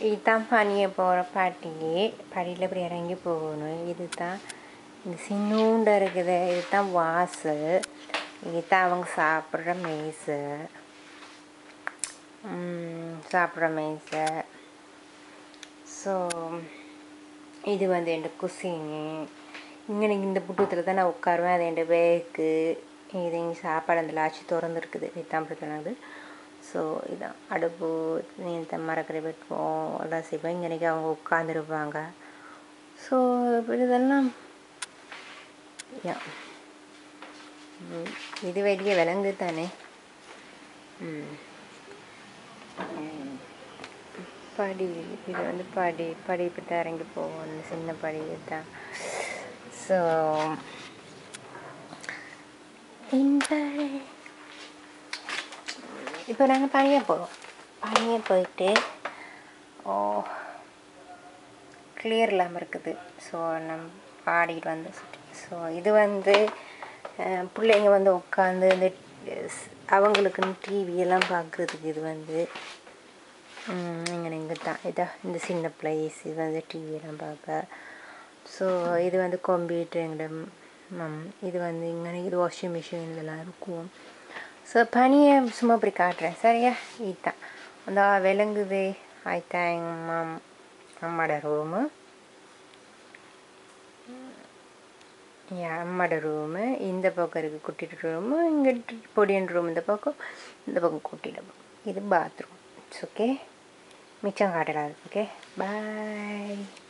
இதுதான் பனிய போகிற பாட்டியே படியில் இப்படி இறங்கி போகணும் இதுதான் இந்த சின்னூண்ட இருக்குது இதுதான் வாசல் இதுதான் அவங்க சாப்பிட்ற மேசை ம், சாப்பிட்ற மேசை ஸோ இது வந்து என் குசினு இங்கே இந்த புட்டத்தில் தான் நான் உட்காருவேன் அது என் பேக்கு இது இங்கே சாப்பாடு அந்த லாச்சி திறந்துருக்குது இதுதான் பிரச்சனை ஸோ இதான் அடுப்பு இந்த மரக்கறி வெட்டுவோம் எல்லாம் செய்வோம் இங்கனைக்கு அவங்க உட்காந்துருப்பாங்க ஸோ இதெல்லாம் யா ம், இது வெளியே விலங்கு தானே ம் ம். படி இது வந்து படி படி இப்படி தான் இறங்கி போவோம் இந்த சின்ன படி தான் ஸோ இந்த இப்போ நாங்கள் பனியாக போகிறோம் பனியாக போயிட்டு ஓ கிளியர் இல்லாமல் இருக்குது ஸோ நம்ம பாடிட்டு வந்து ஸோ இது வந்து அஹ், பிள்ளைங்க வந்து உட்காந்து இந்த ஸ்- அவங்களுக்குன்னு டிவி எல்லாம் பார்க்குறதுக்கு இது வந்து இங்கே இங்கே தான் இதான் இந்த சின்ன பிளேஸ் இது வந்து டிவியெல்லாம் பார்க்க ஸோ இது வந்து கம்ப்யூட்டர் எங்கட மம் இது வந்து இங்கே இது வாஷிங் மிஷின் இதெல்லாம் இருக்கும் ஸோ பனியை சும்மா இப்படி காட்டுறேன் சரியா இதுதான் அந்த விளங்குது ஆயிட்டா எங்கள் மம் அம்மாட ரூமு என் அம்மாட ரூமு இந்த பக்கம் இருக்குது குட்டிட்டு ரூமு இங்கே பொடியன் ரூம் இந்த பக்கம் இந்த பக்கம் குட்டிட இது பாத்ரூம் இட்ஸ் ஓகே மிச்சம் காட்டலாம் ஓகே பாய்